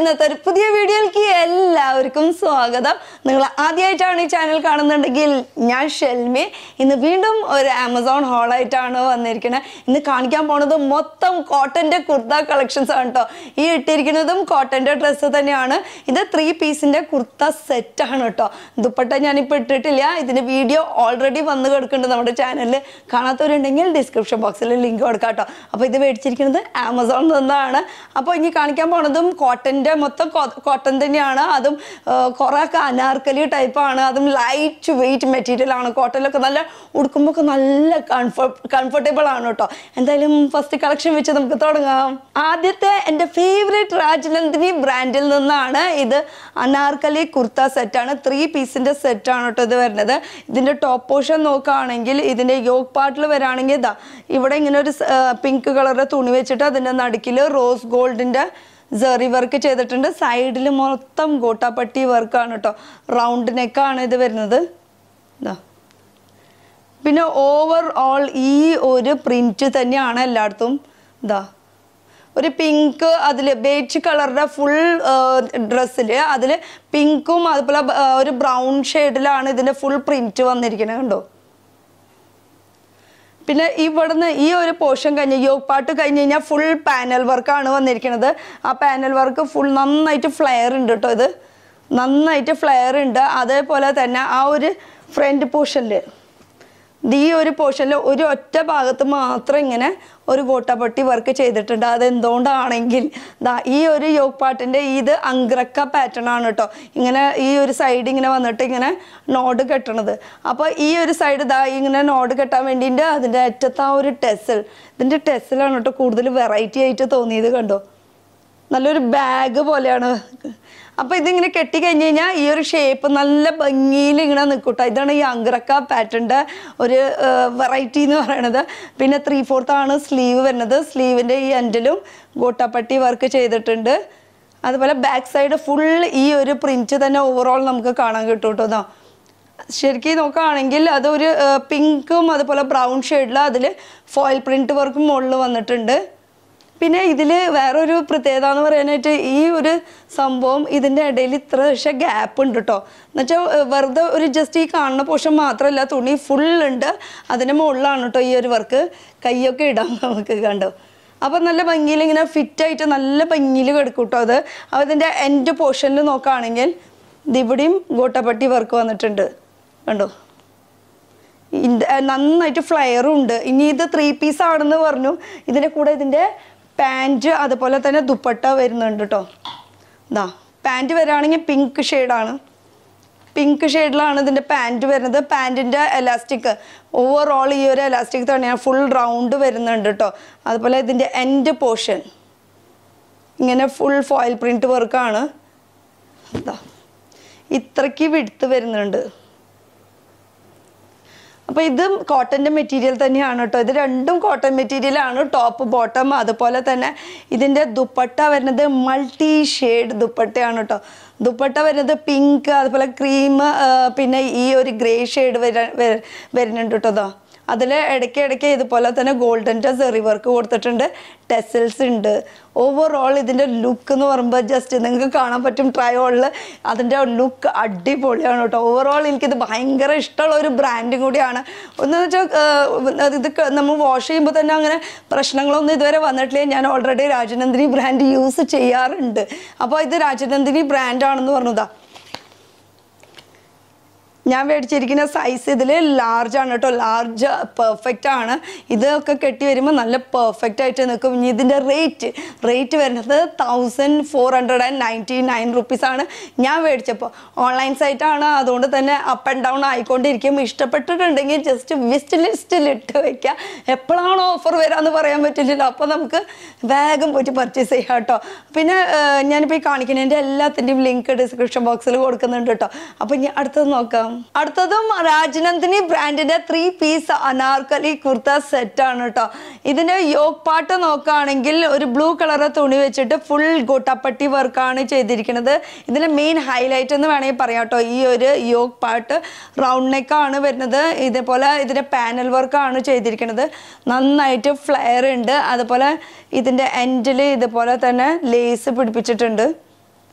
ഇന്നത്തെ ഒരു പുതിയ വീഡിയോയിലേക്ക് എല്ലാവർക്കും സ്വാഗതം നിങ്ങൾ ആദ്യമായിട്ടാണ് ഈ ചാനൽ കാണുന്നുണ്ടെങ്കിൽ ഞാൻ ഷെൽമി ഇന്ന് വീണ്ടും ഒരു ആമസോൺ ഹോളായിട്ടാണ് വന്നിരിക്കുന്നത് ഇന്ന് കാണിക്കാൻ പോണത് മൊത്തം കോട്ടന്റെ കുർത്ത കളക്ഷൻസ് ആണ് കേട്ടോ ഈ ഇട്ടിരിക്കുന്നതും കോട്ടന്റെ ഡ്രസ്സ് തന്നെയാണ് ഇത് ത്രീ പീസിന്റെ കുർത്ത സെറ്റ് ആണ് കേട്ടോ ദുപ്പട്ട ഞാനിപ്പോൾ ഇട്ടിട്ടില്ല ഇതിന്റെ വീഡിയോ ഓൾറെഡി വന്ന് കിടക്കുന്നുണ്ട് നമ്മുടെ ചാനലിൽ കാണാത്തവരുണ്ടെങ്കിൽ ഡിസ്ക്രിപ്ഷൻ ബോക്സിൽ ലിങ്ക് കൊടുക്കാം കേട്ടോ അപ്പോൾ ഇത് മേടിച്ചിരിക്കുന്നത് ആമസോണിൽ നിന്നാണ് അപ്പോൾ ഇനി കാണിക്കാൻ പോണതും കോട്ടൻ്റെ മൊത്തം കോട്ടൺ തന്നെയാണ് അതും കുറേ ഒക്കെ അനാർക്കലി ടൈപ്പാണ് അതും ലൈറ്റ് വെയിറ്റ് മെറ്റീരിയൽ ആണ് കോട്ടണിലൊക്കെ നല്ല ഉടുക്കുമ്പോൾ ഒക്കെ നല്ല കംഫർട്ട് കംഫർട്ടബിൾ ആണ് കേട്ടോ എന്തായാലും ഫസ്റ്റ് കളക്ഷൻ വെച്ച് നമുക്ക് തുടങ്ങാം ആദ്യത്തെ എൻ്റെ ഫേവറേറ്റ് രാജനന്ദിനി ബ്രാൻഡിൽ നിന്നാണ് ഇത് അനാർക്കലി കുർത്ത സെറ്റാണ് ത്രീ പീസിൻ്റെ സെറ്റാണ് കേട്ടോ ഇത് വരുന്നത് ഇതിൻ്റെ ടോപ്പ് പോർഷൻ നോക്കുകയാണെങ്കിൽ ഇതിൻ്റെ യോഗ് പാർട്ടിൽ വരാണെങ്കിൽ ഇതാ ഇവിടെ ഇങ്ങനെ ഒരു പിങ്ക് കളറിൻ്റെ തുണി വെച്ചിട്ട് അതിൻ്റെ നടുക്കിൽ റോസ് ഗോൾഡിൻ്റെ സെറി വർക്ക് ചെയ്തിട്ടുണ്ട് സൈഡിൽ മൊത്തം ഗോട്ടാപ്പട്ടി വർക്കാണ് കേട്ടോ റൗണ്ട് നെക്കാണ് ഇത് വരുന്നത് ഇതാ പിന്നെ ഓവർ ഓൾ ഈ ഒരു പ്രിന്റ് തന്നെയാണ് എല്ലായിടത്തും ഇതാ ഒരു പിങ്ക് അതിൽ ബേച്ച് കളറുടെ ഫുൾ ഡ്രസ്സിൽ അതിൽ പിങ്കും അതുപോലെ ബ- ആ, ഒരു ബ്രൗൺ ഷെയ്ഡിലാണ് ഇതിൻ്റെ ഫുൾ പ്രിന്റ് വന്നിരിക്കുന്നത് കണ്ടോ പിന്നെ ഇവിടുന്ന് ഈ ഒരു പോർഷൻ കഴിഞ്ഞ് യോഗ് പാട്ട് കഴിഞ്ഞ് കഴിഞ്ഞാൽ ഫുൾ പാനൽ വർക്കാണ് വന്നിരിക്കുന്നത് ആ പാനൽ വർക്ക് ഫുൾ നന്നായിട്ട് ഫ്ലെയർ ഉണ്ട് കേട്ടോ ഇത് നന്നായിട്ട് ഫ്ലെയർ ഉണ്ട് അതേപോലെ തന്നെ ആ ഒരു ഫ്രണ്ട് പോർഷനിൽ ഈ ഒരു പോർഷനിൽ ഒരു ഒറ്റ ഭാഗത്ത് മാത്രം ഇങ്ങനെ ഒരു ഗോട്ടപ്പട്ടി വർക്ക് ചെയ്തിട്ടുണ്ട് അതെന്തുകൊണ്ടാണെങ്കിൽ ദാ ഈ ഒരു യോഗ് പാട്ടിൻ്റെ ഇത് അങ്ക്രക്ക പാറ്റേൺ ആണ് കേട്ടോ ഇങ്ങനെ ഈ ഒരു സൈഡ് ഇങ്ങനെ വന്നിട്ട് ഇങ്ങനെ നോഡ് കെട്ടണത് അപ്പോൾ ഈ ഒരു സൈഡ് ദാ ഇങ്ങനെ നോഡ് കെട്ടാൻ വേണ്ടിയിട്ട് അതിൻ്റെ അറ്റത്ത് ആ ഒരു ടെസൽ ഇതിൻ്റെ ടെസലാണ് കേട്ടോ കൂടുതൽ വെറൈറ്റി ആയിട്ട് തോന്നിയത് കണ്ടോ നല്ലൊരു ബാഗ് പോലെയാണ് അപ്പൊ ഇതിങ്ങനെ കെട്ടി കഴിഞ്ഞ് കഴിഞ്ഞാൽ ഈ ഒരു ഷേപ്പ് നല്ല ഭംഗിയിൽ ഇങ്ങനെ നിൽക്കൂട്ടോ ഇതാണ് ഈ അങ്ക്രക്ക പാറ്റേണിന്റെ ഒരു വെറൈറ്റി എന്ന് പറയുന്നത് പിന്നെ ത്രീ ഫോർത്ത് ആണ് സ്ലീവ് വരുന്നത് സ്ലീവിന്റെ ഈ എൻഡിലും ഗോട്ടാപ്പട്ടി വർക്ക് ചെയ്തിട്ടുണ്ട് അതുപോലെ ബാക്ക് സൈഡ് ഫുൾ ഈ ഒരു പ്രിന്റ് തന്നെ ഓവറോൾ നമുക്ക് കാണാൻ കിട്ടും കേട്ടോ ദാ. ശരിക്കും നോക്കുകയാണെങ്കിൽ അതൊരു പിങ്കും അതുപോലെ ബ്രൗൺ ഷെയ്ഡിൽ അതിൽ ഫോയിൽ പ്രിന്റ് വർക്കും മുകളിൽ വന്നിട്ടുണ്ട് പിന്നെ ഇതിൽ വേറൊരു പ്രത്യേകത എന്ന് പറയാനായിട്ട് ഈ ഒരു സംഭവം ഇതിൻ്റെ ഇടയിൽ ഇത്ര പക്ഷേ ഗ്യാപ്പ് ഉണ്ട് കേട്ടോ എന്നുവെച്ചാൽ വെറുതെ ഒരു ജസ്റ്റ് ഈ കാണുന്ന പോർഷൻ മാത്രമല്ല തുണി ഫുൾ ഉണ്ട് അതിന് മുകളിലാണ് കേട്ടോ ഈ ഒരു വർക്ക് കൈയൊക്കെ ഇടാം നമുക്ക് കണ്ടോ അപ്പോൾ നല്ല ഭംഗിയിൽ ഇങ്ങനെ ഫിറ്റായിട്ട് നല്ല ഭംഗിയിൽ കിടക്കും കേട്ടോ അത് അപ്പോൾ ഇതിൻ്റെ എൻഡ് പോർഷനിൽ നോക്കുകയാണെങ്കിൽ ഇത് ഇവിടെയും ഗോട്ടപ്പട്ടി വർക്ക് വന്നിട്ടുണ്ട് കണ്ടോ ഇത് നന്നായിട്ട് ഫ്ലയറും ഉണ്ട് ഇനി ഇത് ത്രീ പീസ് ആണെന്ന് പറഞ്ഞു ഇതിൻ്റെ കൂടെ ഇതിൻ്റെ പാൻറ് അതുപോലെ തന്നെ ദുപ്പട്ട വരുന്നുണ്ട് കേട്ടോ ഇതാ പാൻറ് വരാണെങ്കിൽ പിങ്ക് ഷെയ്ഡാണ് പിങ്ക് ഷെയ്ഡിലാണ് ഇതിൻ്റെ പാൻറ് വരുന്നത് പാൻറ്റിൻ്റെ എലാസ്റ്റിക് ഓവറോൾ ഈ ഒരു എലാസ്റ്റിക് തന്നെയാണ് ഫുൾ റൗണ്ട് വരുന്നുണ്ട് കേട്ടോ അതുപോലെ ഇതിൻ്റെ എൻഡ് പോർഷൻ ഇങ്ങനെ ഫുൾ ഫോയിൽ പ്രിൻറ്റ് വർക്കാണ് ഇതാ ഇത്രയ്ക്ക് വിടുത്ത് വരുന്നുണ്ട് അപ്പോൾ ഇത് കോട്ടൻ്റെ മെറ്റീരിയൽ തന്നെയാണ് കേട്ടോ ഇത് രണ്ടും കോട്ടൺ മെറ്റീരിയൽ ആണ് ടോപ്പ് ബോട്ടം അതുപോലെ തന്നെ ഇതിൻ്റെ ദുപ്പട്ട വരുന്നത് മൾട്ടി ഷെയ്ഡ് ദുപ്പട്ടയാണ് കേട്ടോ ദുപ്പട്ട വരുന്നത് പിങ്ക് അതുപോലെ ക്രീം പിന്നെ ഈ ഒരു ഗ്രേ ഷെയ്ഡ് വരുന്നുണ്ട് കേട്ടോ ദാ അതിൽ ഇടയ്ക്ക് ഇടയ്ക്ക് ഇതുപോലെ തന്നെ ഗോൾഡൻ്റെ സെറി വർക്ക് കൊടുത്തിട്ടുണ്ട് ടെസൽസ് ഉണ്ട് ഓവറോൾ ഇതിൻ്റെ ലുക്ക് എന്ന് പറയുമ്പോൾ ജസ്റ്റ് നിങ്ങൾക്ക് കാണാൻ പറ്റും ട്രയോളിൽ അതിൻ്റെ ലുക്ക് അടിപൊളിയാണ് കേട്ടോ ഓവറോൾ എനിക്കിത് ഭയങ്കര ഇഷ്ടമുള്ള ഒരു ബ്രാൻഡും കൂടിയാണ് ഒന്ന് വെച്ചാൽ ഇത് ക- നമ്മൾ വാഷ് ചെയ്യുമ്പോൾ തന്നെ അങ്ങനെ പ്രശ്നങ്ങളൊന്നും ഇതുവരെ വന്നിട്ടില്ല ഞാൻ ഓൾറെഡി രാജനന്ദിനി ബ്രാൻഡ് യൂസ് ചെയ്യാറുണ്ട് അപ്പോൾ ഇത് രാജനന്ദിനി ബ്രാൻഡാണെന്ന് പറഞ്ഞതാ ഞാൻ മേടിച്ചിരിക്കുന്ന സൈസ് ഇതിൽ ലാർജ് ആണ് കേട്ടോ ലാർജ് പെർഫെക്റ്റ് ആണ് ഇതൊക്കെ കെട്ടി വരുമ്പോൾ നല്ല പെർഫെക്റ്റ് ആയിട്ട് നിൽക്കും ഇനി ഇതിൻ്റെ റേറ്റ് റേറ്റ് വരുന്നത് thousand four hundred and ninety nine റുപ്പീസാണ് ഞാൻ മേടിച്ചപ്പോൾ ഓൺലൈൻ സൈറ്റാണ് അതുകൊണ്ട് തന്നെ അപ്പ് ആൻഡ് ഡൗൺ ആയിക്കൊണ്ടിരിക്കും ഇഷ്ടപ്പെട്ടിട്ടുണ്ടെങ്കിൽ ജസ്റ്റ് വിസ്റ്റ് ലിസ്റ്റിൽ ഇട്ട് വെക്കുക എപ്പോഴാണോ ഓഫർ വരാമെന്ന് പറയാൻ പറ്റില്ലല്ലോ അപ്പോൾ നമുക്ക് വേഗം പോയിട്ട് പർച്ചേസ് ചെയ്യാം കേട്ടോ പിന്നെ ഏർ, ഞാനിപ്പോൾ ഈ കാണിക്കുന്നതിൻ്റെ എല്ലാത്തിൻ്റെയും ലിങ്ക് ഡിസ്ക്രിപ്ഷൻ ബോക്സിൽ കൊടുക്കുന്നുണ്ട് കേട്ടോ അപ്പോൾ ഇനി അടുത്തത് നോക്കാം അടുത്തതും രാജനന്ദിനി ബ്രാൻഡിന്റെ three piece anarkali kurta set ആണ് കേട്ടോ ഇതിന്റെ യോഗ് പാട്ട് നോക്കുകയാണെങ്കിൽ ഒരു ബ്ലൂ കളർ തുണി വെച്ചിട്ട് ഫുൾ ഗോട്ടാപ്പട്ടി വർക്കാണ് ചെയ്തിരിക്കുന്നത് ഇതിന്റെ മെയിൻ ഹൈലൈറ്റ് എന്ന് വേണമെങ്കിൽ പറയാം കേട്ടോ ഈ ഒരു യോഗ് പാട്ട് റൗണ്ട് നെക്കാണ് വരുന്നത് ഇതേപോലെ ഇതിന്റെ പാനൽ വർക്കാണ് ചെയ്തിരിക്കുന്നത് നന്നായിട്ട് ഫ്ലെയർ ഉണ്ട് അതുപോലെ ഇതിന്റെ എൻഡിൽ ഇതുപോലെ തന്നെ ലേസ് പിടിപ്പിച്ചിട്ടുണ്ട്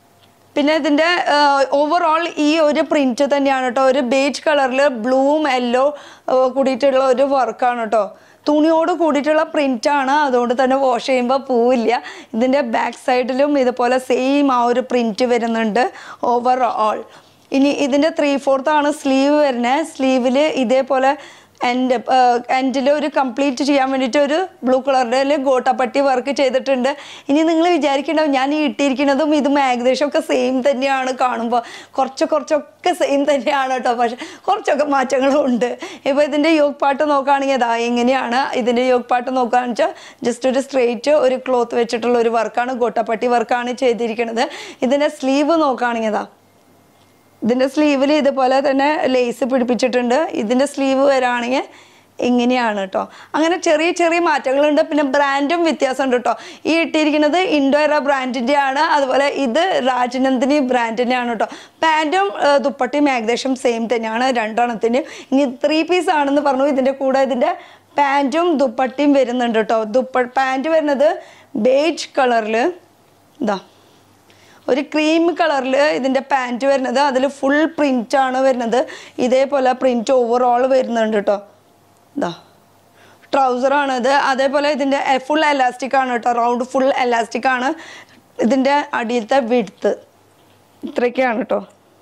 പിന്നെ ഇതിൻ്റെ ഓവറോൾ ഈ ഒരു പ്രിന്റ് തന്നെയാണ് കേട്ടോ ഒരു ബേജ് കളറിൽ ബ്ലൂവും യെല്ലോ കൂടിയിട്ടുള്ള ഒരു വർക്കാണ് കേട്ടോ തുണിയോട് കൂടിയിട്ടുള്ള പ്രിന്റ് ആണ് അതുകൊണ്ട് തന്നെ വാഷ് ചെയ്യുമ്പോൾ പോവില്ല ഇതിൻ്റെ ബാക്ക് സൈഡിലും ഇതുപോലെ സെയിം ആ ഒരു പ്രിന്റ് വരുന്നുണ്ട് ഓവറോൾ ഇനി ഇതിൻ്റെ ത്രീ ഫോർത്ത് ആണ് സ്ലീവ് വരുന്നത് സ്ലീവിൽ ഇതേപോലെ എൻ്റെ എൻഡിൽ ഒരു കംപ്ലീറ്റ് ചെയ്യാൻ വേണ്ടിയിട്ട് ഒരു ബ്ലൂ കളറിൽ ഗോട്ടപ്പട്ടി വർക്ക് ചെയ്തിട്ടുണ്ട് ഇനി നിങ്ങൾ വിചാരിക്കണ്ടാവും ഞാൻ ഈ ഇട്ടിരിക്കുന്നതും ഇതും ഏകദേശം ഒക്കെ സെയിം തന്നെയാണ് കാണുമ്പോൾ കുറച്ച് കുറച്ചൊക്കെ സെയിം തന്നെയാണ് കേട്ടോ പക്ഷെ കുറച്ചൊക്കെ മാറ്റങ്ങളും ഉണ്ട് ഇപ്പോൾ ഇതിൻ്റെ യോഗ് പാട്ട് നോക്കുകയാണെങ്കിൽ അതാ എങ്ങനെയാണ് ഇതിൻ്റെ യോഗ് പാട്ട് നോക്കുകയാണെന്ന് വെച്ചാൽ ജസ്റ്റ് ഒരു സ്ട്രെയിറ്റ് ഒരു ക്ലോത്ത് വെച്ചിട്ടുള്ള ഒരു വർക്കാണ് ഗോട്ടപ്പട്ടി വർക്കാണ് ചെയ്തിരിക്കുന്നത് ഇതിൻ്റെ സ്ലീവ് നോക്കുകയാണെങ്കിൽ അതാ ഇതിൻ്റെ സ്ലീവിൽ ഇതുപോലെ തന്നെ ലേസ് പിടിപ്പിച്ചിട്ടുണ്ട് ഇതിൻ്റെ സ്ലീവ് വരാണെങ്കിൽ ഇങ്ങനെയാണ് കേട്ടോ അങ്ങനെ ചെറിയ ചെറിയ മാറ്റങ്ങളുണ്ട് പിന്നെ ബ്രാൻഡും വ്യത്യാസമുണ്ട് കേട്ടോ ഈ ഇട്ടിരിക്കുന്നത് ഇൻഡോറ ബ്രാൻഡിൻ്റെ ആണ് അതുപോലെ ഇത് രാജനന്ദിനി ബ്രാൻഡിൻ്റെ ആണ് കേട്ടോ പാൻറ്റും ദുപ്പട്ടിയും ഏകദേശം സെയിം തന്നെയാണ് രണ്ടെണ്ണത്തിന് ഇനി ത്രീ പീസ് ആണെന്ന് പറഞ്ഞു ഇതിൻ്റെ കൂടെ ഇതിൻ്റെ പാൻറ്റും ദുപ്പട്ടിയും വരുന്നുണ്ട് കേട്ടോ ദുപ്പ പാൻറ്റ് വരുന്നത് ബേജ് കളറിൽ ഇതാ ഒരു ക്രീം കളറിൽ ഇതിൻ്റെ പാൻറ്റ് വരുന്നത് അതിൽ ഫുൾ പ്രിൻ്റ് ആണ് വരുന്നത് ഇതേപോലെ പ്രിൻ്റ് ഓവറോൾ വരുന്നുണ്ട് കേട്ടോ ഇതാ ട്രൗസറാണ് ഇത് അതേപോലെ ഇതിൻ്റെ ഫുൾ എലാസ്റ്റിക് ആണ് കേട്ടോ റൗണ്ട് ഫുൾ എലാസ്റ്റിക് ആണ് ഇതിൻ്റെ അടിയിലത്തെ വിടുത്ത് ഇത്രയൊക്കെയാണ് കേട്ടോ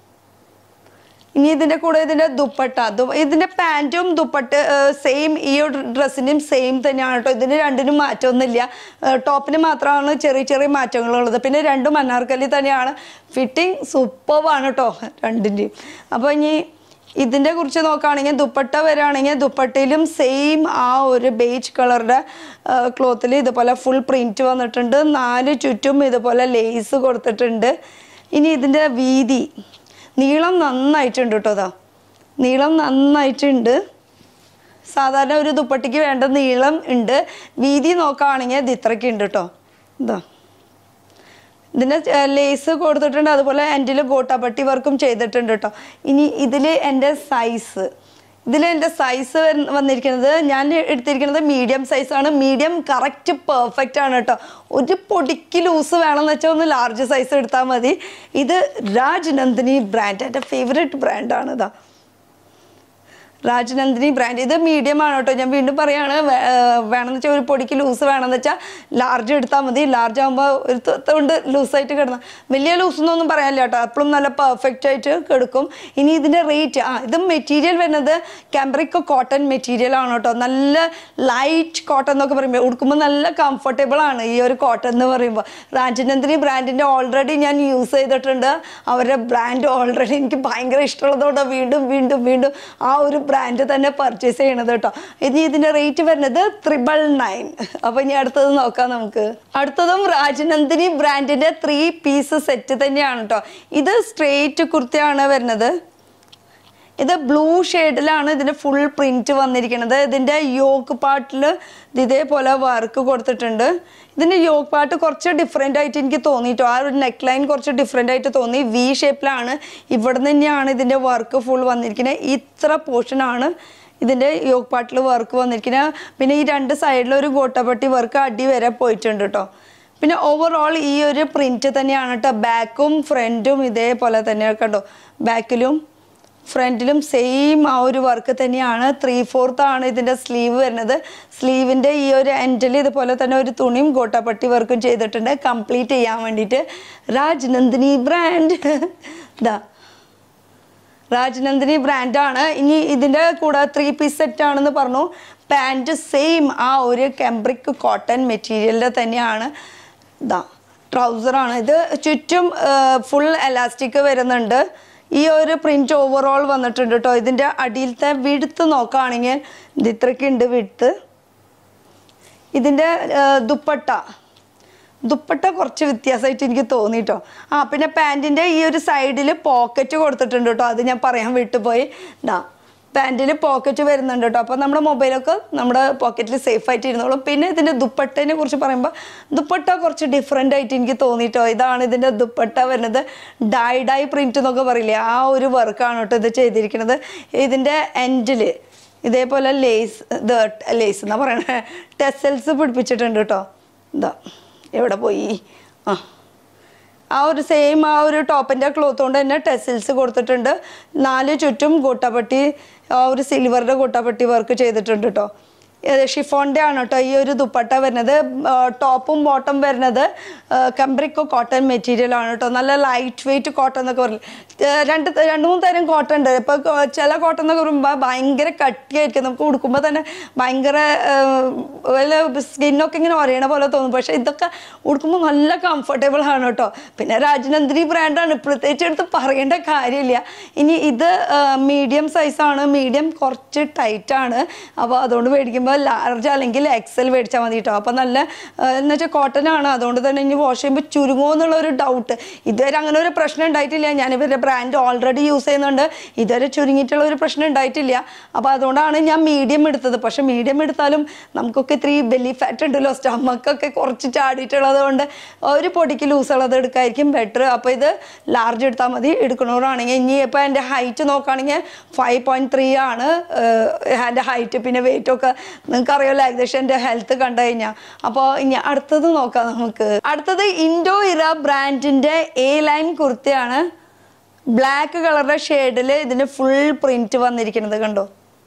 ഇനി ഇതിൻ്റെ കൂടെ ഇതിൻ്റെ ദുപ്പട്ട ദു- ഇതിൻ്റെ പാൻറ്റും ദുപ്പട്ട് സെയിം ഈ ഒരു ഡ്രസ്സിനും സെയിം തന്നെയാണ് കേട്ടോ ഇതിന് രണ്ടിനും മാറ്റമൊന്നുമില്ല ടോപ്പിന് മാത്രമാണ് ചെറിയ ചെറിയ മാറ്റങ്ങളുള്ളത് പിന്നെ രണ്ടും അനാർക്കലി തന്നെയാണ് ഫിറ്റിംഗ് സൂപ്പർവാണ് കേട്ടോ രണ്ടിൻ്റെയും അപ്പോൾ ഇനി ഇതിൻ്റെ കുറിച്ച് നോക്കുകയാണെങ്കിൽ ദുപ്പട്ട വരികയാണെങ്കിൽ ദുപ്പട്ടയിലും സെയിം ആ ഒരു ബേജ് കളറുടെ ക്ലോത്തിൽ ഇതുപോലെ ഫുൾ പ്രിൻറ്റ് വന്നിട്ടുണ്ട് നാല് ചുറ്റും ഇതുപോലെ ലേസ് കൊടുത്തിട്ടുണ്ട് ഇനി ഇതിൻ്റെ വീതി നീളം നന്നായിട്ടുണ്ട് കേട്ടോ അതാ നീളം നന്നായിട്ടുണ്ട് സാധാരണ ഒരു ദുപ്പട്ടിക്ക് വേണ്ട നീളം ഉണ്ട് വീതി നോക്കുകയാണെങ്കിൽ ഇത് ഇത്രയ്ക്ക് ഉണ്ട് കേട്ടോ ഇതാ ഇതിൻ്റെ ലേസ് കൊടുത്തിട്ടുണ്ട് അതുപോലെ എൻ്റെ ഗോട്ടാപ്പട്ടി വർക്കും ചെയ്തിട്ടുണ്ട് കേട്ടോ ഇനി ഇതിൽ എൻ്റെ സൈസ് ഇതിൽ എൻ്റെ സൈസ് വന്നിരിക്കുന്നത് ഞാൻ എടുത്തിരിക്കുന്നത് മീഡിയം സൈസാണ് മീഡിയം കറക്റ്റ് പെർഫെക്റ്റ് ആണ് കേട്ടോ ഒരു പൊടിക്ക് ലൂസ് വേണമെന്ന് വെച്ചാൽ ഒന്ന് ലാർജ് സൈസ് എടുത്താൽ മതി ഇത് രാജ് നന്ദിനി ബ്രാൻഡ് എൻ്റെ ഫേവറേറ്റ് ബ്രാൻഡാണ് ഇതാ രാജനന്ദിനി ബ്രാൻഡ് ഇത് മീഡിയം ആണ് കേട്ടോ ഞാൻ വീണ്ടും പറയാണ് വേ- ഏർ വേണമെന്ന് വെച്ചാൽ ഒരു പൊടിക്ക് ലൂസ് വേണമെന്ന് വെച്ചാൽ ലാർജ് എടുത്താൽ മതി ലാർജ് ആകുമ്പോൾ ഒരു ത- കൊണ്ട് ലൂസായിട്ട് കിടന്ന വലിയ ലൂസ് എന്നൊന്നും പറയാനില്ല കേട്ടോ എപ്പോഴും നല്ല പെർഫെക്റ്റ് ആയിട്ട് കിടക്കും ഇനി ഇതിൻ്റെ റേറ്റ് ആ ഇത് മെറ്റീരിയൽ വരുന്നത് കാംബ്രിക്കോ കോട്ടൺ മെറ്റീരിയൽ ആണ് കേട്ടോ നല്ല ലൈറ്റ് കോട്ടൺ എന്നൊക്കെ പറയുമ്പോൾ ഉടുക്കുമ്പോൾ നല്ല കംഫർട്ടബിൾ ആണ് ഈ ഒരു കോട്ടൺ എന്ന് പറയുമ്പോൾ രാജനന്ദിനി ബ്രാൻഡിൻ്റെ ഓൾറെഡി ഞാൻ യൂസ് ചെയ്തിട്ടുണ്ട് അവരുടെ ബ്രാൻഡ് ഓൾറെഡി എനിക്ക് ഭയങ്കര ഇഷ്ടമുള്ളതുകൊണ്ട് വീണ്ടും വീണ്ടും വീണ്ടും ആ ഒരു ബ്രാൻഡ് തന്നെ പർച്ചേസ് ചെയ്യണത് കേട്ടോ ഇനി ഇതിൻ്റെ റേറ്റ് വരുന്നത് ത്രിബിൾ നയൻ അപ്പോൾ ഇനി അടുത്തത് നോക്കാം നമുക്ക് അടുത്തതും രാജനന്ദിനി ബ്രാൻഡിൻ്റെ ത്രീ പീസ് സെറ്റ് തന്നെയാണ് കേട്ടോ ഇത് സ്ട്രേറ്റ് കുർത്തിയാണ് വരുന്നത് ഇത് ബ്ലൂ ഷെയ്ഡിലാണ് ഇതിൻ്റെ ഫുൾ പ്രിന്റ് വന്നിരിക്കുന്നത് ഇതിൻ്റെ യോക്ക് പാർട്ടിൽ ഇതേപോലെ വർക്ക് കൊടുത്തിട്ടുണ്ട് ഇതിൻ്റെ യോക്ക് പാർട്ട് കുറച്ച് ഡിഫറെൻ്റ് ആയിട്ട് എനിക്ക് തോന്നിട്ടോ ആ ഒരു നെക്ക് ലൈൻ കുറച്ച് ഡിഫറെൻ്റ് ആയിട്ട് തോന്നി വി ഷേപ്പിലാണ് ഇവിടെ തന്നെയാണ് ഇതിൻ്റെ വർക്ക് ഫുൾ വന്നിരിക്കുന്നത് ഇത്ര പോർഷനാണ് ഇതിൻ്റെ യോക്ക് പാർട്ടിൽ വർക്ക് വന്നിരിക്കുന്നത് പിന്നെ ഈ രണ്ട് സൈഡിൽ ഒരു ഗോട്ടപ്പട്ടി വർക്ക് അടി വരെ പോയിട്ടുണ്ട് കേട്ടോ പിന്നെ ഓവറോൾ ഈ ഒരു പ്രിന്റ് തന്നെയാണ് കേട്ടോ ബാക്കും ഫ്രണ്ടും ഇതേപോലെ തന്നെ കണ്ടോ ബാക്കിലും ഫ്രണ്ടിലും സെയിം ആ ഒരു വർക്ക് തന്നെയാണ് ത്രീ ഫോർത്ത് ആണ് ഇതിൻ്റെ സ്ലീവ് വരുന്നത് സ്ലീവിൻ്റെ ഈ ഒരു എൻഡിൽ ഇതുപോലെ തന്നെ ഒരു തുണിയും ഗോട്ടാപ്പട്ടി വർക്കും ചെയ്തിട്ടുണ്ട് കംപ്ലീറ്റ് ചെയ്യാൻ വേണ്ടിയിട്ട് രാജ്നന്ദിനി ബ്രാൻഡ് ഇതാ രാജ്നന്ദിനി ബ്രാൻഡാണ് ഇനി ഇതിൻ്റെ കൂടെ ത്രീ പീസ് സെറ്റ് ആണെന്ന് പറഞ്ഞു പാൻറ്റ് സെയിം ആ ഒരു കെംബ്രിക് കോട്ടൺ മെറ്റീരിയലിൻ്റെ തന്നെയാണ് ഇതാ ട്രൗസറാണ് ഇത് ചുറ്റും ഫുൾ എലാസ്റ്റിക് വരുന്നുണ്ട് ഈ ഒരു പ്രിന്റ് ഓവറോൾ വന്നിട്ടുണ്ട് കേട്ടോ ഇതിൻ്റെ അടിയിലത്തെ വിടുത്ത് നോക്കുകയാണെങ്കിൽ ഇത് ഇത്രയ്ക്ക് ഉണ്ട് വിടുത്ത് ഇതിൻ്റെ ദുപ്പട്ട ദുപ്പട്ട കുറച്ച് വ്യത്യാസമായിട്ട് എനിക്ക് തോന്നി കേട്ടോ ആ പിന്നെ പാൻറ്റിൻ്റെ ഈ ഒരു സൈഡിൽ പോക്കറ്റ് കൊടുത്തിട്ടുണ്ട് കേട്ടോ അത് ഞാൻ പറയാൻ വിട്ടുപോയി ഇതാ പാൻറ്റിൽ പോക്കറ്റ് വരുന്നുണ്ട് കേട്ടോ അപ്പോൾ നമ്മുടെ മൊബൈലൊക്കെ നമ്മുടെ പോക്കറ്റിൽ സേഫ് ആയിട്ട് ഇരുന്നോളും പിന്നെ ഇതിൻ്റെ ദുപ്പട്ടേനെ കുറിച്ച് പറയുമ്പോൾ ദുപ്പട്ട കുറച്ച് ഡിഫറെൻ്റ് ആയിട്ട് എനിക്ക് തോന്നിട്ടോ ഇതാണ് ഇതിൻ്റെ ദുപ്പട്ട വരുന്നത് ഡൈ ഡൈ പ്രിൻ്റ് എന്നൊക്കെ പറയില്ലേ ആ ഒരു വർക്കാണ് കേട്ടോ ഇത് ചെയ്തിരിക്കുന്നത് ഇതിൻ്റെ എൻഡിൽ ഇതേപോലെ ലേസ് ഇത് ലേസ് എന്നാ പറയണേ ടെസൽസ് പിടിപ്പിച്ചിട്ടുണ്ട് കേട്ടോ ഇതാ എവിടെ പോയി ആ ആ ഒരു സെയിം ആ ഒരു ടോപ്പിൻ്റെ ക്ലോത്ത് കൊണ്ട് തന്നെ ടെസിൽസ് കൊടുത്തിട്ടുണ്ട് നാല് ചുറ്റും ഗോട്ടാപ്പട്ടി ആ ഒരു സിൽവറിൻ്റെ ഗോട്ടാപ്പട്ടി വർക്ക് ചെയ്തിട്ടുണ്ട് കേട്ടോ ഷിഫോണിൻ്റെ ആണ് കേട്ടോ ഈ ഒരു ദുപ്പട്ട വരുന്നത് ടോപ്പും ബോട്ടം വരുന്നത് കംബ്രിക്കോ കോട്ടൺ മെറ്റീരിയൽ ആണ് കേട്ടോ നല്ല ലൈറ്റ് വെയിറ്റ് കോട്ടൺ എന്നൊക്കെ പറയും ഏർ രണ്ട് ത- രണ്ട് മൂന്ന് തരം കോട്ടൺ ഉണ്ട് ഇപ്പോൾ ചില കോട്ടൺ എന്നൊക്കെ പറയുമ്പോൾ ഭയങ്കര കട്ടിയായിരിക്കും നമുക്ക് ഉടുക്കുമ്പോൾ തന്നെ ഭയങ്കര വല്ല സ്കിന്നൊക്കെ ഇങ്ങനെ ഒരയണ പോലെ തോന്നും പക്ഷേ ഇതൊക്കെ ഉടുക്കുമ്പോൾ നല്ല കംഫർട്ടബിൾ ആണ് കേട്ടോ പിന്നെ രാജനന്ദിനി ബ്രാൻഡാണ് പ്രത്യേകിച്ച് എടുത്ത് പറയേണ്ട കാര്യമില്ല ഇനി ഇത് മീഡിയം സൈസാണ് മീഡിയം കുറച്ച് ടൈറ്റ് ആണ് അപ്പോൾ അതുകൊണ്ട് മേടിക്കുമ്പോൾ ലാർജ് അല്ലെങ്കിൽ എക്സൽ മേടിച്ചാൽ മതി കേട്ടോ അപ്പോൾ നല്ല എന്ന് വെച്ചാൽ കോട്ടൺ ആണ് അതുകൊണ്ട് തന്നെ ഇനി വാഷ് ചെയ്യുമ്പോൾ ചുരുങ്ങുമോ എന്നുള്ള ഒരു ഡൗട്ട് ഇതുവരെ അങ്ങനെ ഒരു പ്രശ്നം ഉണ്ടായിട്ടില്ല ഞാൻ ഇവരുടെ ബ്രാൻഡ് ഓൾറെഡി യൂസ് ചെയ്യുന്നുണ്ട് ഇതുവരെ ചുരുങ്ങിയിട്ടുള്ള ഒരു പ്രശ്നം ഉണ്ടായിട്ടില്ല അപ്പോൾ അതുകൊണ്ടാണ് ഞാൻ മീഡിയം എടുത്തത് പക്ഷേ മീഡിയം എടുത്താലും നമുക്കൊക്കെ ഇത്തിരി ബെല്ലി ഫാറ്റ് ഉണ്ടല്ലോ സ്റ്റമക്കൊക്കെ കുറച്ച് ചാടിയിട്ടുള്ളത് കൊണ്ട് ഒരു പൊടിക്ക് ലൂസ് ഉള്ളത് എടുക്കായിരിക്കും ബെറ്റർ അപ്പോൾ ഇത് ലാർജ് എടുത്താൽ മതി എടുക്കണവരാണെങ്കിൽ ഇനി ഇപ്പോൾ എൻ്റെ ഹൈറ്റ് നോക്കുകയാണെങ്കിൽ ഫൈവ് പോയിൻറ്റ് ത്രീ ആണ് എൻ്റെ ഹൈറ്റ് പിന്നെ വെയിറ്റ് ഒക്കെ നിങ്ങൾക്ക് അറിയാമല്ലോ ഏകദേശം എൻ്റെ ഹെൽത്ത് കണ്ടു കഴിഞ്ഞാൽ അപ്പോൾ ഇനി അടുത്തത് നോക്കാം നമുക്ക് അടുത്തത് ഇൻഡോ ഇറ ബ്രാൻഡിൻ്റെ എ ലൈൻ കുർത്തിയാണ് ബ്ലാക്ക് കളറുടെ ഷെയ്ഡിൽ ഇതിന് ഫുൾ പ്രിന്റ് വന്നിരിക്കുന്നത് കണ്ടോ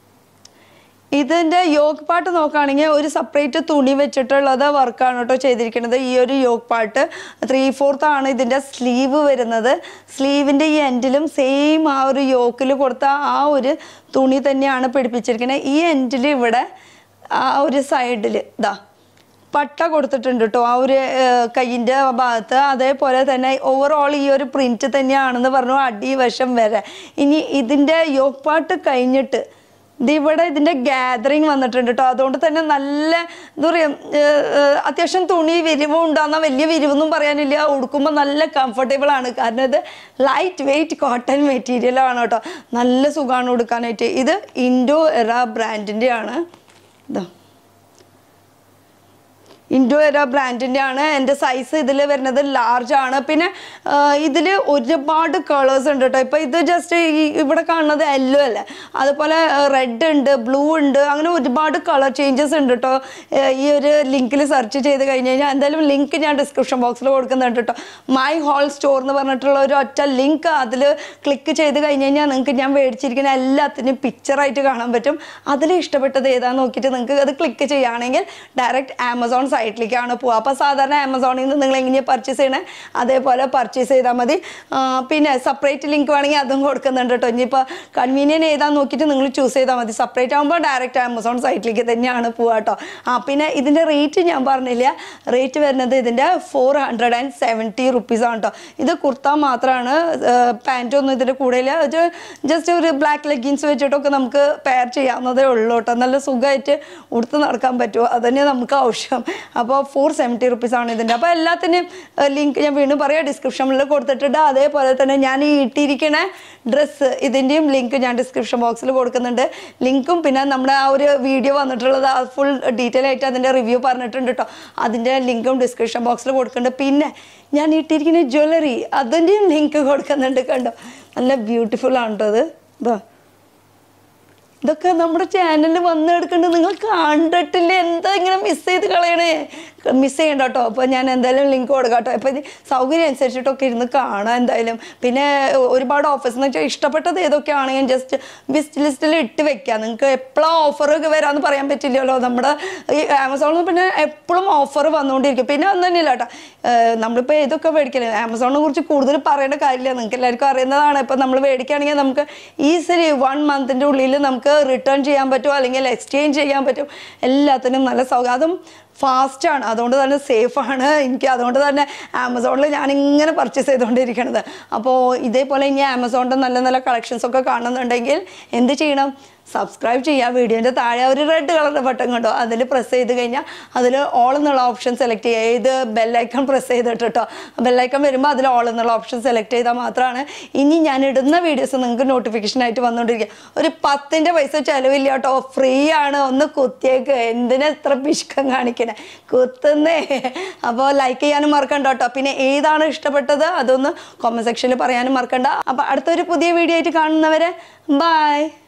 ഇതിൻ്റെ യോഗ് പാട്ട് നോക്കുകയാണെങ്കിൽ ഒരു സെപ്പറേറ്റ് തുണി വെച്ചിട്ടുള്ളത് വർക്കാണ് കേട്ടോ ചെയ്തിരിക്കുന്നത് ഈ ഒരു യോഗ് പാട്ട് ത്രീ ഫോർത്ത് ആണ് ഇതിൻ്റെ സ്ലീവ് വരുന്നത് സ്ലീവിൻ്റെ ഈ എൻഡിലും സെയിം ആ ഒരു യോക്കിൽ കൊടുത്ത ആ ഒരു തുണി തന്നെയാണ് പിടിപ്പിച്ചിരിക്കുന്നത് ഈ എൻഡിൽ ഇവിടെ ആ ഒരു സൈഡിൽ ഇതാ പട്ട കൊടുത്തിട്ടുണ്ട് കേട്ടോ ആ ഒരു കയ്യിൻ്റെ ഭാഗത്ത് അതേപോലെ തന്നെ ഓവറോൾ ഈ ഒരു പ്രിന്റ് തന്നെയാണെന്ന് പറഞ്ഞു അടിവശം വരെ ഇനി ഇതിൻ്റെ യോഗ് പാട്ട് കഴിഞ്ഞിട്ട് ഇത് ഇവിടെ ഇതിൻ്റെ ഗാദറിങ് വന്നിട്ടുണ്ട് കേട്ടോ അതുകൊണ്ട് തന്നെ നല്ല എന്താ പറയുക അത്യാവശ്യം തുണി വിരിവും ഉണ്ടാകുന്ന വലിയ വിരിവൊന്നും പറയാനില്ല ഉടുക്കുമ്പോൾ നല്ല കംഫർട്ടബിൾ ആണ് കാരണം ഇത് ലൈറ്റ് വെയിറ്റ് കോട്ടൺ മെറ്റീരിയൽ ആണ് കേട്ടോ നല്ല സുഖമാണ് ഉടുക്കാനായിട്ട് ഇത് ഇൻഡോ എറ ബ്രാൻഡിൻ്റെ ആണ് ഇതാ ഇൻഡോ എറ ബ്രാൻഡിൻ്റെ ആണ് എൻ്റെ സൈസ് ഇതിൽ വരുന്നത് ലാർജ് ആണ് പിന്നെ ഇതിൽ ഒരുപാട് കളേഴ്സ് ഉണ്ട് കേട്ടോ ഇപ്പോൾ ഇത് ജസ്റ്റ് ഈ ഇവിടെ കാണുന്നത് യെല്ലോ അല്ലേ അതുപോലെ റെഡ് ഉണ്ട് ബ്ലൂ ഉണ്ട് അങ്ങനെ ഒരുപാട് കളർ ചേഞ്ചസ് ഉണ്ട് കേട്ടോ ഈ ഒരു ലിങ്കിൽ സെർച്ച് ചെയ്ത് കഴിഞ്ഞ് കഴിഞ്ഞാൽ എന്തായാലും ലിങ്ക് ഞാൻ ഡിസ്ക്രിപ്ഷൻ ബോക്സിൽ കൊടുക്കുന്നുണ്ട് കേട്ടോ മൈ ഹോൾ സ്റ്റോർ എന്ന് പറഞ്ഞിട്ടുള്ള ഒരു ഒറ്റ ലിങ്ക് അതിൽ ക്ലിക്ക് ചെയ്ത് കഴിഞ്ഞ് കഴിഞ്ഞാൽ നിങ്ങൾക്ക് ഞാൻ മേടിച്ചിരിക്കുന്ന എല്ലാത്തിനും പിക്ചറായിട്ട് കാണാൻ പറ്റും അതിൽ ഇഷ്ടപ്പെട്ടത് ഏതാന്ന് നോക്കിയിട്ട് നിങ്ങൾക്ക് അത് ക്ലിക്ക് ചെയ്യുകയാണെങ്കിൽ ഡയറക്റ്റ് ആമസോൺ സൈറ്റിലേക്കാണ് പോവുക അപ്പോൾ സാധാരണ ആമസോണിൽ നിന്ന് നിങ്ങൾ എങ്ങനെയാണ് പർച്ചേസ് ചെയ്യണേ അതേപോലെ പർച്ചേസ് ചെയ്താൽ മതി ആ, പിന്നെ സെപ്പറേറ്റ് ലിങ്ക് വേണമെങ്കിൽ അതും കൊടുക്കുന്നുണ്ട് കേട്ടോ ഇനിയിപ്പോൾ കൺവീനിയൻ ഏതാന്ന് നോക്കിയിട്ട് നിങ്ങൾ ചൂസ് ചെയ്താൽ മതി സെപ്പറേറ്റ് ആകുമ്പോൾ ഡയറക്റ്റ് ആമസോൺ സൈറ്റിലേക്ക് തന്നെയാണ് പോവുക കേട്ടോ ആ പിന്നെ ഇതിൻ്റെ റേറ്റ് ഞാൻ പറഞ്ഞില്ല റേറ്റ് വരുന്നത് ഇതിൻ്റെ ഫോർ ഹൺഡ്രഡ് ആൻഡ് സെവൻറ്റി റുപ്പീസാണ് കേട്ടോ ഇത് കുർത്ത മാത്രമാണ് പാൻറ്റൊന്നും ഇതിൻ്റെ കൂടെ ഇല്ല ഇത് ജസ്റ്റ് ഒരു ബ്ലാക്ക് ലെഗിൻസ് വെച്ചിട്ടൊക്കെ നമുക്ക് പെയർ ചെയ്യാവുന്നതേ ഉള്ളൂ കേട്ടോ നല്ല സുഖമായിട്ട് ഉടുത്ത് നടക്കാൻ പറ്റുമോ അതന്നെ നമുക്ക് ആവശ്യം അപ്പോൾ ഫോർ സെവൻറ്റി റുപ്പീസാണ് ഇതിൻ്റെ അപ്പോൾ എല്ലാത്തിനും ലിങ്ക് ഞാൻ വീണ്ടും പറയാം ഡിസ്ക്രിപ്ഷനിൽ കൊടുത്തിട്ടുണ്ട് അതേപോലെ തന്നെ ഞാൻ ഈ ഇട്ടിരിക്കുന്ന ഡ്രസ്സ് ഇതിൻ്റെയും ലിങ്ക് ഞാൻ ഡിസ്ക്രിപ്ഷൻ ബോക്സിൽ കൊടുക്കുന്നുണ്ട് ലിങ്കും പിന്നെ നമ്മുടെ ആ ഒരു വീഡിയോ വന്നിട്ടുള്ളത് ഫുൾ ഡീറ്റെയിൽ ആയിട്ട് അതിൻ്റെ റിവ്യൂ പറഞ്ഞിട്ടുണ്ട് കേട്ടോ അതിൻ്റെ ലിങ്കും ഡിസ്ക്രിപ്ഷൻ ബോക്സിൽ കൊടുക്കുന്നുണ്ട് പിന്നെ ഞാൻ ഇട്ടിരിക്കുന്ന ജ്വല്ലറി അതിൻ്റെയും ലിങ്ക് കൊടുക്കുന്നുണ്ട് കണ്ടോ നല്ല ബ്യൂട്ടിഫുൾ ആണ് കേട്ടോ അത് ഇതാ ഇതൊക്കെ നമ്മുടെ ചാനലിൽ വന്ന് എടുക്കേണ്ടത് നിങ്ങൾ കണ്ടിട്ടില്ല എന്താ ഇങ്ങനെ മിസ് ചെയ്ത് കളയണേ മിസ് ചെയ്യണ്ട കേട്ടോ അപ്പോൾ ഞാൻ എന്തായാലും ലിങ്ക് കൊടുക്കാം കേട്ടോ അപ്പോൾ ഇത് സൗകര്യം അനുസരിച്ചിട്ടൊക്കെ ഇരുന്ന് കാണാം എന്തായാലും പിന്നെ ഒരുപാട് ഓഫേഴ്സ് എന്ന് വെച്ചാൽ ഇഷ്ടപ്പെട്ടത് ഏതൊക്കെയാണെങ്കിൽ ജസ്റ്റ് വിസ്റ്റ് ലിസ്റ്റിൽ ഇട്ട് വെക്കാം നിങ്ങൾക്ക് എപ്പോഴും ഓഫർ വരാമെന്ന് പറയാൻ പറ്റില്ലല്ലോ നമ്മുടെ ഈ ആമസോണിൽ പിന്നെ എപ്പോഴും ഓഫർ വന്നുകൊണ്ടിരിക്കും പിന്നെ ഒന്നും തന്നെയില്ല കേട്ടോ ഏഹ് നമ്മളിപ്പോൾ ഏതൊക്കെ മേടിക്കല് ആമസോണിനെ കുറിച്ച് കൂടുതൽ പറയേണ്ട കാര്യമില്ല നിങ്ങൾക്ക് എല്ലാവർക്കും അറിയുന്നതാണ് ഇപ്പം നമ്മൾ മേടിക്കുകയാണെങ്കിൽ നമുക്ക് ഈസിലി വൺ മന്തിൻ്റെ ഉള്ളിൽ നമുക്ക് റിട്ടേൺ ചെയ്യാൻ പറ്റും അല്ലെങ്കിൽ എക്സ്ചേഞ്ച് ചെയ്യാൻ പറ്റും എല്ലാത്തിനും നല്ല സൗകര്യം അതും ഫാസ്റ്റാണ് അതുകൊണ്ട് തന്നെ സേഫാണ് എനിക്ക് അതുകൊണ്ട് തന്നെ ആമസോണിൽ ഞാൻ ഇങ്ങനെ പർച്ചേസ് ചെയ്തുകൊണ്ടിരിക്കണത് അപ്പോൾ ഇതേപോലെ ഇനി ആമസോണിൻ്റെ നല്ല നല്ല കളക്ഷൻസ് ഒക്കെ കാണുന്നുണ്ടെങ്കിൽ എന്ത് ചെയ്യണം സബ്സ്ക്രൈബ് ചെയ്യുക വീഡിയോൻ്റെ താഴെ ഒരു റെഡ് കളറിൻ്റെ ബട്ടൺ കണ്ടോ അതിൽ പ്രസ് ചെയ്ത് കഴിഞ്ഞാൽ അതിൽ ഓൾ എന്നുള്ള ഓപ്ഷൻ സെലക്ട് ചെയ്യുക ഇത് ബെല്ലൈക്കൺ പ്രസ് ചെയ്തിട്ട് കേട്ടോ ബെല്ലൈക്കൺ വരുമ്പോൾ അതിൽ ഓൾ എന്നുള്ള ഓപ്ഷൻ സെലക്ട് ചെയ്താൽ മാത്രമാണ് ഇനി ഞാൻ ഇടുന്ന വീഡിയോസ് നിങ്ങൾക്ക് നോട്ടിഫിക്കേഷൻ ആയിട്ട് വന്നുകൊണ്ടിരിക്കുക ഒരു പത്തിൻ്റെ പൈസ ചിലവില്ല കേട്ടോ ഫ്രീ ആണ് ഒന്ന് കുത്തിയേക്ക് എന്തിനാ ഇത്ര പിഷ്കം കാണിക്കണേ കുത്തുന്നേ അപ്പോൾ ലൈക്ക് ചെയ്യാനും മറക്കണ്ട കേട്ടോ പിന്നെ ഏതാണ് ഇഷ്ടപ്പെട്ടത് അതൊന്ന് കോമൻറ്റ് സെക്ഷനിൽ പറയാനും മറക്കണ്ട അപ്പോൾ അടുത്തൊരു പുതിയ വീഡിയോ ആയിട്ട് കാണുന്നവരെ ബൈ